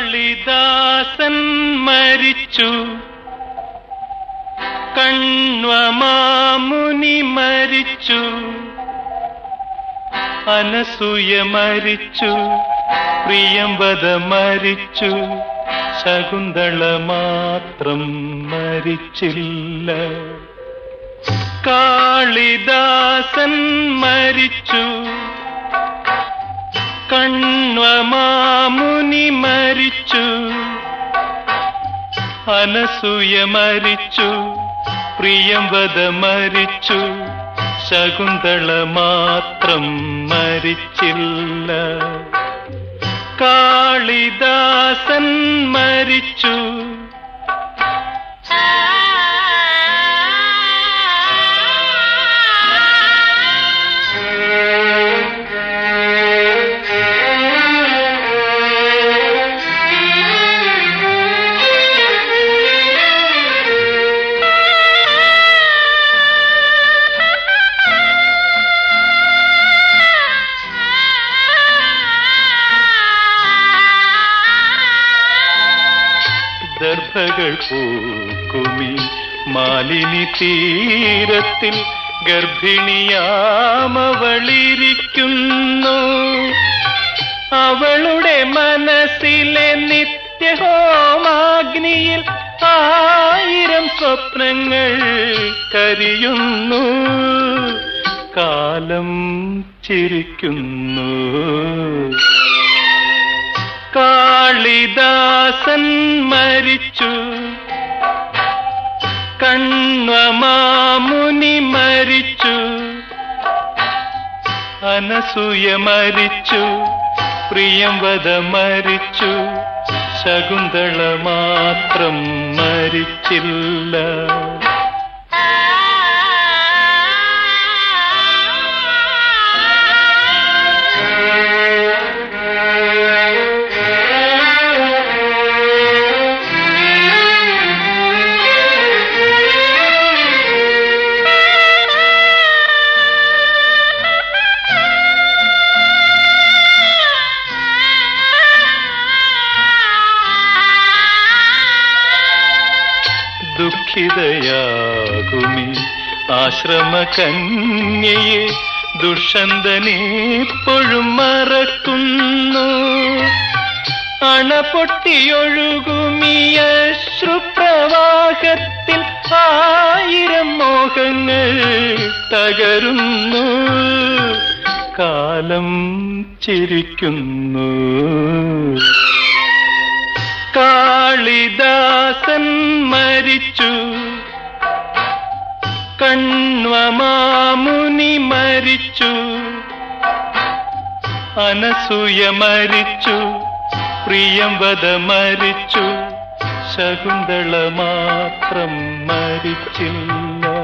കാളിദാസൻ മരിച്ചു കണ്വമാമുനി മരിച്ചു അനസൂയ മരിച്ചു പ്രിയംവദ മരിച്ചു ശകുന്തള മാത്രം മരിച്ചില്ല കാളിദാസൻ മരിച്ചു കണ്വമാമുനി മരിച്ചു അനസൂയ മരിച്ചു പ്രിയംവദ മരിച്ചു ശകുന്തള മാത്രം മരിച്ചില്ല കാളിദാസൻ മരിച്ചു ദർഭകൾ പൂക്കുമി മാലിനി തീരത്തിൽ ഗർഭിണിയാമവളിരിക്കുന്നു അവളുടെ മനസ്സിലെ നിത്യഹോമാഗ്നിയിൽ ആയിരം സ്വപ്നങ്ങൾ കരിയുന്നു കാലം ചിരിക്കുന്നു കാളിദാസൻ മരിച്ചു കണ്വമാമുനി മരിച്ചു അനസൂയ മരിച്ചു പ്രിയംവദ മരിച്ചു ശകുന്തള മാത്രം മരിച്ചില്ല ദുഃഖിതയാകുമി ആശ്രമകന്യയെ ദുഷന്തനെപ്പോഴും മറക്കുന്നു അണപൊട്ടിയൊഴുകുമിയ ശ്രുപ്രവാഹത്തിൽ ആയിരം മോഹങ്ങൾ തകരുന്നു കാലം ചിരിക്കുന്നു കാളിദാസൻ മരിച്ചു കണ്വമാമുനി മരിച്ചു അനസൂയ മരിച്ചു പ്രിയംവദ മരിച്ചു ശകുന്തള മാത്രം മരിച്ചില്ല